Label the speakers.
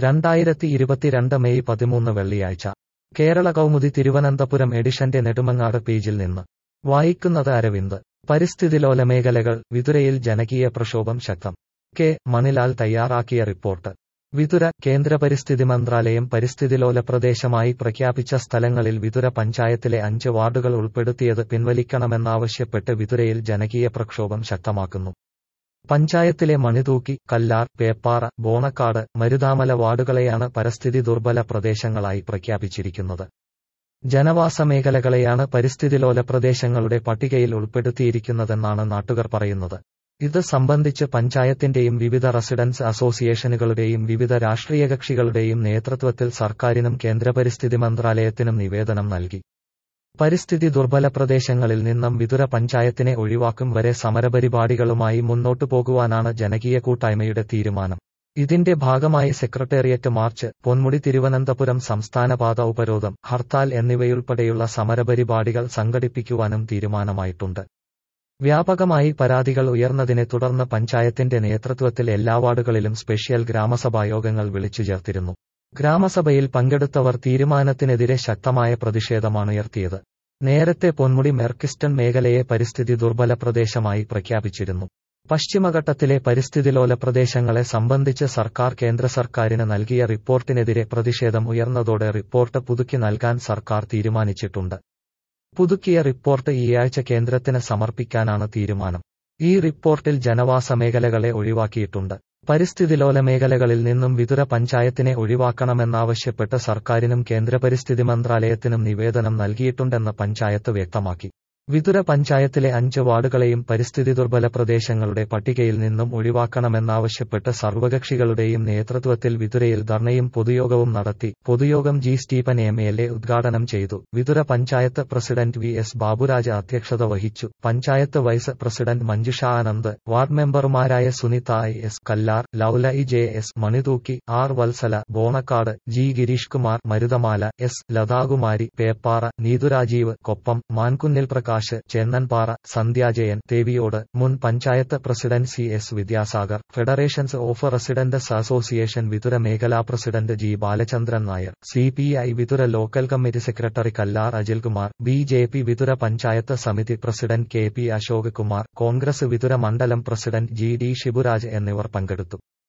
Speaker 1: രണ്ടായിരത്തി ഇരുപത്തിരണ്ട് മെയ് പതിമൂന്ന് വെള്ളിയാഴ്ച കേരള കൗമുദി തിരുവനന്തപുരം എഡിഷന്റെ നെടുമങ്ങാട് പേജിൽ നിന്ന് വായിക്കുന്നത് അരവിന്ദ് പരിസ്ഥിതിലോല മേഖലകൾ വിതുരയിൽ ജനകീയ പ്രക്ഷോഭം ശക്തം കെ മണിലാൽ തയ്യാറാക്കിയ റിപ്പോർട്ട് വിതുര കേന്ദ്ര പരിസ്ഥിതി മന്ത്രാലയം പരിസ്ഥിതിലോല പ്രദേശമായി പ്രഖ്യാപിച്ച സ്ഥലങ്ങളിൽ വിതുര പഞ്ചായത്തിലെ അഞ്ച് വാർഡുകൾ ഉൾപ്പെടുത്തിയത് പിൻവലിക്കണമെന്നാവശ്യപ്പെട്ട് വിതുരയിൽ ജനകീയ പ്രക്ഷോഭം ശക്തമാക്കുന്നു പഞ്ചായത്തിലെ മണിതൂക്കി കല്ലാർ പേപ്പാറ ബോണക്കാട് മരുതാമല വാർഡുകളെയാണ് പരിസ്ഥിതി ദുർബല പ്രദേശങ്ങളായി പ്രഖ്യാപിച്ചിരിക്കുന്നത് ജനവാസ മേഖലകളെയാണ് പരിസ്ഥിതിലോല പ്രദേശങ്ങളുടെ പട്ടികയിൽ ഉൾപ്പെടുത്തിയിരിക്കുന്നതെന്നാണ് നാട്ടുകാർ പറയുന്നത് ഇത് സംബന്ധിച്ച് പഞ്ചായത്തിന്റെയും വിവിധ റെസിഡൻസ് അസോസിയേഷനുകളുടെയും വിവിധ രാഷ്ട്രീയ കക്ഷികളുടെയും നേതൃത്വത്തിൽ സർക്കാരിനും കേന്ദ്ര പരിസ്ഥിതി മന്ത്രാലയത്തിനും നിവേദനം നൽകി പരിസ്ഥിതി ദുർബല പ്രദേശങ്ങളിൽ നിന്നും വിതുര പഞ്ചായത്തിനെ ഒഴിവാക്കും വരെ സമരപരിപാടികളുമായി മുന്നോട്ടു പോകുവാനാണ് ജനകീയ കൂട്ടായ്മയുടെ തീരുമാനം ഇതിന്റെ ഭാഗമായി സെക്രട്ടേറിയറ്റ് മാർച്ച് പൊന്മുടി തിരുവനന്തപുരം സംസ്ഥാനപാത ഉപരോധം ഹർത്താൽ എന്നിവയുൾപ്പെടെയുള്ള സമരപരിപാടികൾ സംഘടിപ്പിക്കുവാനും തീരുമാനമായിട്ടുണ്ട് വ്യാപകമായി പരാതികൾ ഉയർന്നതിനെ തുടർന്ന് പഞ്ചായത്തിന്റെ നേതൃത്വത്തിൽ എല്ലാ വാർഡുകളിലും സ്പെഷ്യൽ ഗ്രാമസഭായോഗങ്ങൾ വിളിച്ചു ചേർത്തിരുന്നു ഗ്രാമസഭയിൽ പങ്കെടുത്തവർ തീരുമാനത്തിനെതിരെ ശക്തമായ പ്രതിഷേധമാണുയർത്തിയത് നേരത്തെ പൊന്മുടി മെർക്കിസ്റ്റൺ മേഖലയെ പരിസ്ഥിതി ദുർബല പ്രദേശമായി പ്രഖ്യാപിച്ചിരുന്നു പശ്ചിമഘട്ടത്തിലെ പരിസ്ഥിതിലോല പ്രദേശങ്ങളെ സംബന്ധിച്ച് സർക്കാർ കേന്ദ്ര സർക്കാരിന് നൽകിയ റിപ്പോർട്ടിനെതിരെ പ്രതിഷേധം ഉയർന്നതോടെ റിപ്പോർട്ട് പുതുക്കി നൽകാൻ സർക്കാർ തീരുമാനിച്ചിട്ടുണ്ട് പുതുക്കിയ റിപ്പോർട്ട് ഈയാഴ്ച കേന്ദ്രത്തിന് സമർപ്പിക്കാനാണ് തീരുമാനം ഈ റിപ്പോർട്ടിൽ ജനവാസ മേഖലകളെ ഒഴിവാക്കിയിട്ടുണ്ട് പരിസ്ഥിതിലോല മേഖലകളിൽ നിന്നും വിതുര പഞ്ചായത്തിനെ ഒഴിവാക്കണമെന്നാവശ്യപ്പെട്ട് സർക്കാരിനും കേന്ദ്ര പരിസ്ഥിതി മന്ത്രാലയത്തിനും നിവേദനം നൽകിയിട്ടുണ്ടെന്ന് പഞ്ചായത്ത് വ്യക്തമാക്കി വിതുര പഞ്ചായത്തിലെ അഞ്ച് വാർഡുകളെയും പരിസ്ഥിതി ദുർബല പ്രദേശങ്ങളുടെ പട്ടികയിൽ നിന്നും ഒഴിവാക്കണമെന്നാവശ്യപ്പെട്ട് സർവകക്ഷികളുടെയും നേതൃത്വത്തിൽ വിതുരയിൽ ധർണയും പൊതുയോഗവും നടത്തി പൊതുയോഗം G Stephen M L A ഉദ്ഘാടനം ചെയ്തു Vithura panchayat president V S Baburaj അധ്യക്ഷത വഹിച്ചു panchayat vice president Manjusha Anand ward മെമ്പർമാരായ Sunitha I S Kallar Laula E J S Manithookki R Vatsala Bonacaud G Gireesh Kumar Maruthamala S Lathakumari Peppara Neethurajeev Koppam Mankunnil Prakash Chennanpara Sandhyajayan Deviyode മുൻ panchayat president C S Vidyasagar federations of residents association Vithura മേഖലാ president G Balachandran Nair C P I Vithura local committee secretary Kallar Ajilkumar B J P Vithura panchayat സമിതി president K P Ashok Kumar Congress Vithura മണ്ഡലം president G D Shiburaj എന്നിവർ പങ്കെടുത്തു